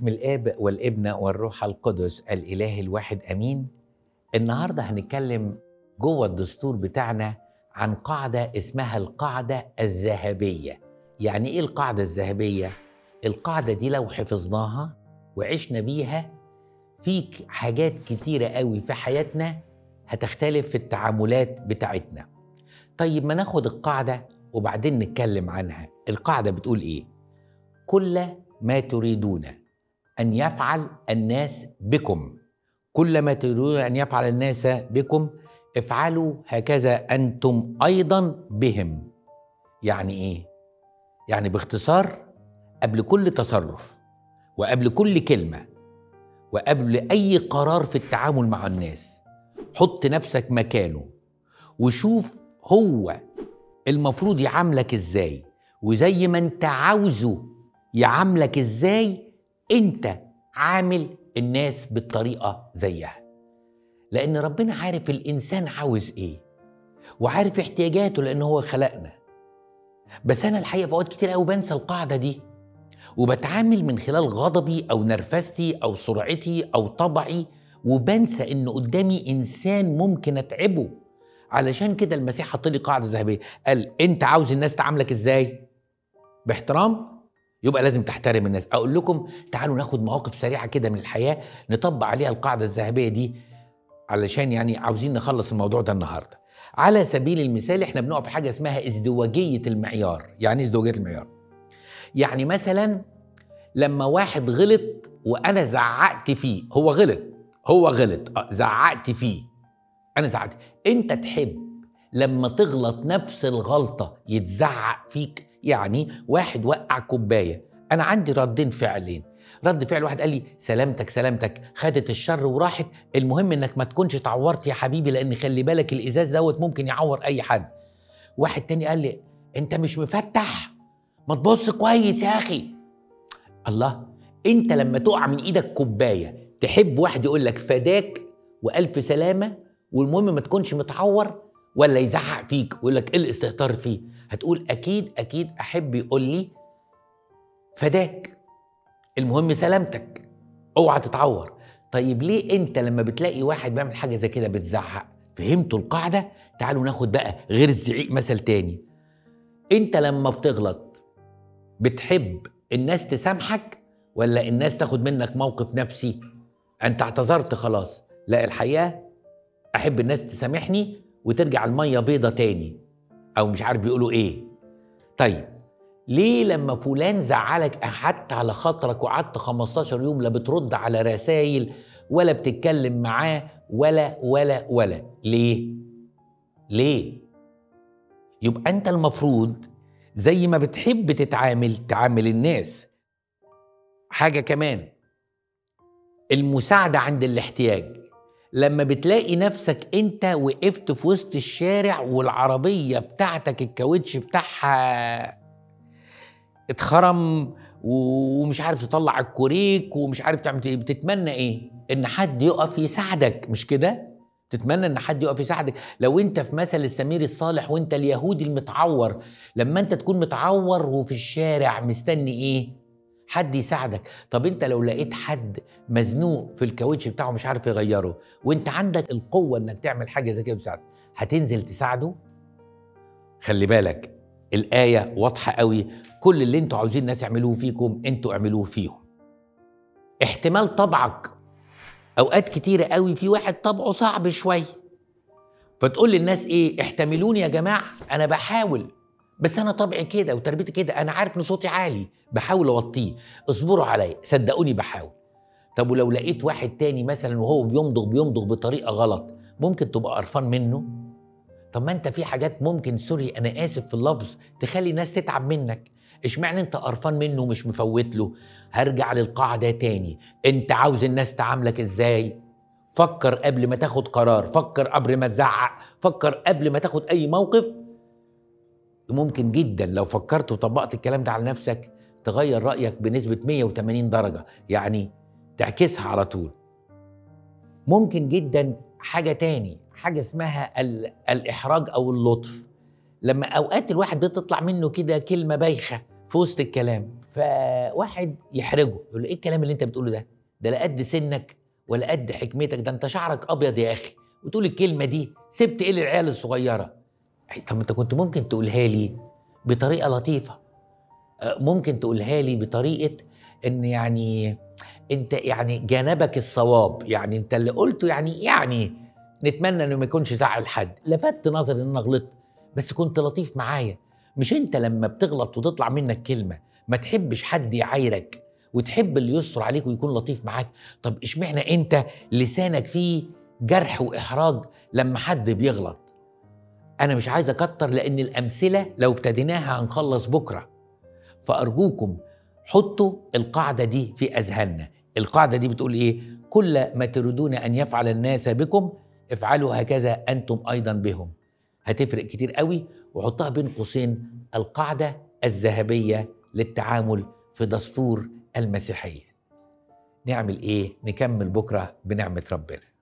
باسم الاب والابن والروح القدس الاله الواحد امين النهارده هنتكلم جوه الدستور بتاعنا عن قاعده اسمها القاعده الذهبيه يعني ايه القاعده الذهبيه القاعده دي لو حفظناها وعشنا بيها في حاجات كتيره قوي في حياتنا هتختلف في التعاملات بتاعتنا طيب ما ناخد القاعده وبعدين نتكلم عنها القاعده بتقول ايه كل ما تريدون ان يفعل الناس بكم كل ما تريدون ان يفعل الناس بكم افعلوا هكذا انتم ايضا بهم يعني ايه يعني باختصار قبل كل تصرف وقبل كل كلمه وقبل اي قرار في التعامل مع الناس حط نفسك مكانه وشوف هو المفروض يعاملك ازاي وزي ما انت عاوزه يعاملك ازاي انت عامل الناس بالطريقه زيها لان ربنا عارف الانسان عاوز ايه وعارف احتياجاته لان هو خلقنا بس انا الحقيقه في اوقات كتير قوي بنسى القاعده دي وبتعامل من خلال غضبي او نرفزتي او سرعتي او طبعي وبنسى ان قدامي انسان ممكن اتعبه علشان كده المسيح حط لي قاعده ذهبيه قال انت عاوز الناس تعاملك ازاي باحترام يبقى لازم تحترم الناس اقول لكم تعالوا ناخد مواقف سريعه كده من الحياه نطبق عليها القاعده الذهبيه دي علشان يعني عاوزين نخلص الموضوع ده النهارده على سبيل المثال احنا بنقف في حاجه اسمها ازدواجيه المعيار يعني ايه ازدواجيه المعيار يعني مثلا لما واحد غلط وانا زعقت فيه هو غلط هو غلط آه، زعقت فيه انا زعقت انت تحب لما تغلط نفس الغلطه يتزعق فيك يعني واحد وقع كوبايه انا عندي ردين فعلين رد فعل واحد قال لي سلامتك سلامتك خدت الشر وراحت المهم انك ما تكونش اتعورت يا حبيبي لان خلي بالك الازاز دوت ممكن يعور اي حد واحد تاني قال لي انت مش مفتح ما تبص كويس يا اخي الله انت لما تقع من ايدك كوبايه تحب واحد يقول لك فداك والف سلامه والمهم ما تكونش متعور ولا يزعق فيك ويقول لك ايه الاستهتار فيه هتقول اكيد اكيد احب يقول لي فداك المهم سلامتك اوعى تتعور طيب ليه انت لما بتلاقي واحد بيعمل حاجه زي كده بتزعق فهمتوا القاعده تعالوا ناخد بقى غير الزعيق مثل تاني انت لما بتغلط بتحب الناس تسامحك ولا الناس تاخد منك موقف نفسي انت اعتذرت خلاص لا الحقيقه احب الناس تسامحني وترجع الميه بيضه تاني او مش عارف بيقولوا ايه طيب ليه لما فلان زعلك قعدت على خاطرك وقعدت 15 يوم لا بترد على رسايل ولا بتتكلم معاه ولا ولا ولا ليه ليه يبقى انت المفروض زي ما بتحب تتعامل تعامل الناس حاجه كمان المساعده عند الاحتياج لما بتلاقي نفسك انت وقفت في وسط الشارع والعربيه بتاعتك الكاوتش بتاعها اتخرم ومش عارف تطلع الكوريك ومش عارف تعمل ايه بتتمنى ايه ان حد يقف يساعدك مش كده تتمنى ان حد يقف يساعدك لو انت في مثل السمير الصالح وانت اليهودي المتعور لما انت تكون متعور وفي الشارع مستني ايه حد يساعدك طب انت لو لقيت حد مزنوق في الكاوتش بتاعه مش عارف يغيره وانت عندك القوه انك تعمل حاجه زي كده تساعده هتنزل تساعده خلي بالك الايه واضحه قوي كل اللي انتوا عاوزين الناس يعملوه فيكم انتوا اعملوه فيهم احتمال طبعك اوقات كتيره قوي في واحد طبعه صعب شويه فتقول للناس ايه احتملوني يا جماعه انا بحاول بس انا طبعي كده وتربيتي كده انا عارف ان صوتي عالي بحاول اوطيه اصبروا عليا صدقوني بحاول طب ولو لقيت واحد تاني مثلا وهو بيمضغ بيمضغ بطريقه غلط ممكن تبقى قرفان منه طب ما انت في حاجات ممكن سوري انا اسف في اللفظ تخلي الناس تتعب منك اشمعنى انت قرفان منه ومش مفوت له هرجع للقاعده تاني انت عاوز الناس تعاملك ازاي فكر قبل ما تاخد قرار فكر قبل ما تزعق فكر قبل ما تاخد اي موقف ممكن جدا لو فكرت وطبقت الكلام ده على نفسك تغير رايك بنسبه 180 درجه يعني تعكسها على طول ممكن جدا حاجه تاني حاجه اسمها ال- الاحراج او اللطف لما اوقات الواحد ده تطلع منه كده كلمه بايخه في وسط الكلام فواحد يحرجه يقول له ايه الكلام اللي انت بتقوله ده ده لا قد سنك ولا قد حكمتك ده انت شعرك ابيض يا اخي وتقول الكلمه دي سبت ايه للعيال الصغيره أي طب انت كنت ممكن تقولها لي بطريقه لطيفه آه، ممكن تقولها لي بطريقه ان يعني انت يعني جانبك الصواب يعني انت اللي قلته يعني يعني نتمنى انه ما يكونش زعل حد لفت نظري ان انا غلطت بس كنت لطيف معايا مش انت لما بتغلط وتطلع منك كلمه ما تحبش حد يعايرك وتحب اللي يستر عليك ويكون لطيف معاك طب اشمعنى انت لسانك فيه جرح واحراج لما حد بيغلط انا مش عايز اكتر لان الامثله لو ابتديناها هنخلص بكره فارجوكم حطوا القاعده دي في اذهاننا القاعده دي بتقول ايه كل ما تريدون ان يفعل الناس بكم افعلوا هكذا انتم ايضا بهم هتفرق كتير قوي وحطها بين قوسين القاعده الذهبيه للتعامل في دستور المسيحيه نعمل ايه نكمل بكره بنعمه ربنا